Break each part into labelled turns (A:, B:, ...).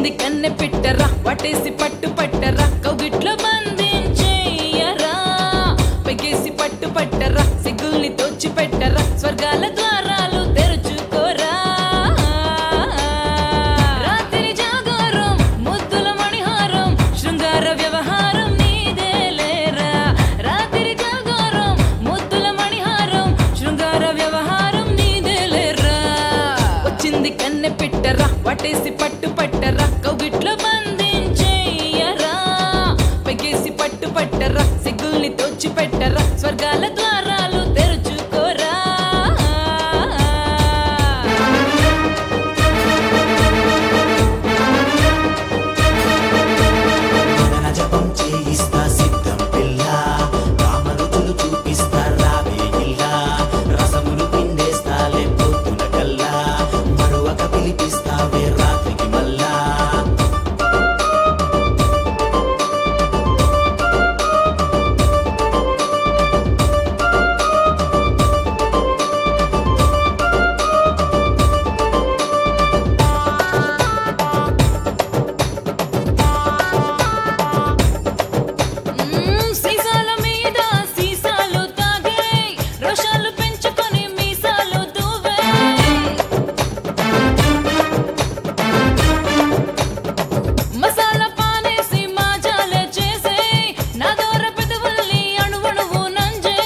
A: వచ్చింది కన్నె పిట్టరా పట్టేసి పట్టు పట్టరా కౌగిట్లో బంధించేయరా పెగేసి పట్టు పట్టరా సిగ్గుల్ని తోచి పెట్టరా స్వర్గాల ద్వారాలు తెరుచుకోరా రాత్రి జాగారం ముద్దుల మణిహారం శృంగార వ్యవహారం నీదే లేరా రాత్రి జాగారం ముద్దుల మణిహారం శృంగార వ్యవహారం నీదే లేరా వచ్చింది కన్నె పిట్టరా పట్టేసి పట్టు పట్టరా కౌగిట్లో బంధించేయరా పెగేసి పట్టు పట్టరా సిగ్గుల్ని తోచి పెట్టరా స్వర్గాల ద్వారాలు తెరుచుకోరా
B: మదన జపం చేయిస్తా సిద్ధం పిల్ల కామరుతులు చూపిస్తా రావే ఇల్లా రసములు పిండేస్తాలే పొద్దున కల్లా మరువక పిలిపిస్తావే రాత్రికి మల్లా
A: మ్మ్, సీసాల మీద సీసాలు తాగే రోషాలు పెంచుకొని మీసాలు దువ్వే మసాలా పానేసి మాజాలే చేసే నా దూర పెదవుల్ని అణువణువు నంజే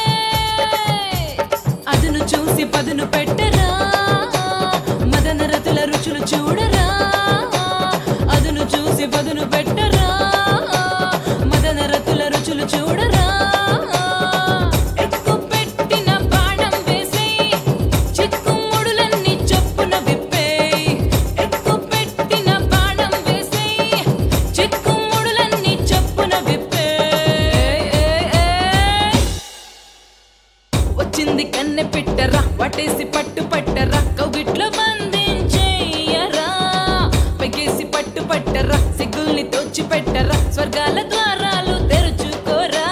A: అదును చూసి పదును పెట్టరా మదన రతుల రుచులు చూడరా అదును చూసి పదును పెట్టరా మదన రతుల రుచులు చూడరా ఎక్కు పెట్టిన బాణం వేసి చిక్కు ముడులన్నీ చొప్పున విప్పేయ్ ఎక్కు పెట్టిన బాణం వేసి చిక్కు ముడులన్నీ చొప్పున విప్పేయ్ వచ్చింది కన్నె పిట్టరా పట్టేసి పట్టు పట్టరా కౌగిట్లో బంధించేయరా పెగేసి పట్టు పట్టరా సిగ్గుల్ని తోచి పెట్టరా స్వర్గాల ద్వారాలు తెరుచుకోరా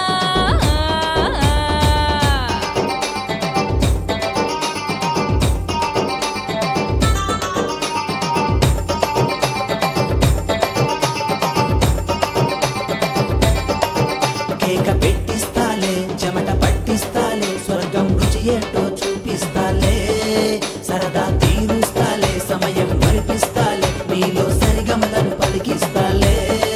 B: కేక పెట్టిస్తాలే చెమట పట్టిస్తాలే స్వర్గం రుచి ఏంటో చూపిస్తాలే సరదా తీరుస్తాలే సమయం మరిపిస్తాలే నీలో సరిగమలను పలికిస్తాలే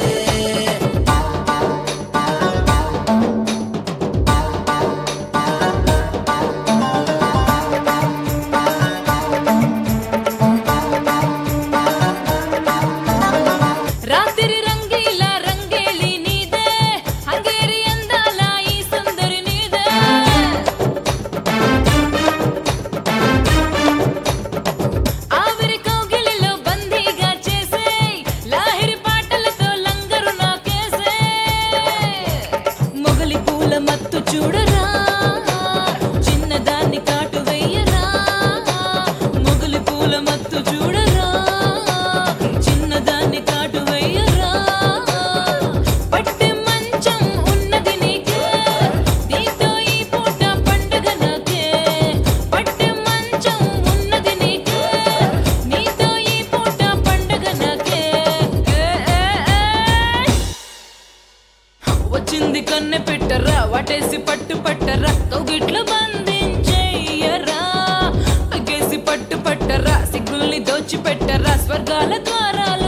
A: రాత్రి రంగీల రంగేలి నీదే హంగేరి అందాల ఈ సుందరి నీదే ఆవిరి కౌగిలిలో బందీగా చేసే లాహిరి పాటలతో లంగరు నాకేసే మొగలి పూల మత్తు చూడరా చిన్నదాన్ని కాటు వెయ్యరా మొగలి పూల మత్తు చూడరా చిన్నదాన్ని కాటు వెయ్యరా పట్టె మంచం ఉన్నది నీకే దీంతో ఈ పూట పండుగ నాకే పట్టె మంచం ఉన్నది నీకే నీతో ఈ పూట పండుగ నాకే ఏ, ఏ, ఏ. వచ్చింది కన్నె పెట్టరా వాటేసి పట్టు పట్టరా కౌగిట్లో బంధించేయరా అగేసి పట్టు పట్టరా సిగ్గుల్ని దోచి పెట్టరా స్వర్గాల ద్వారాలు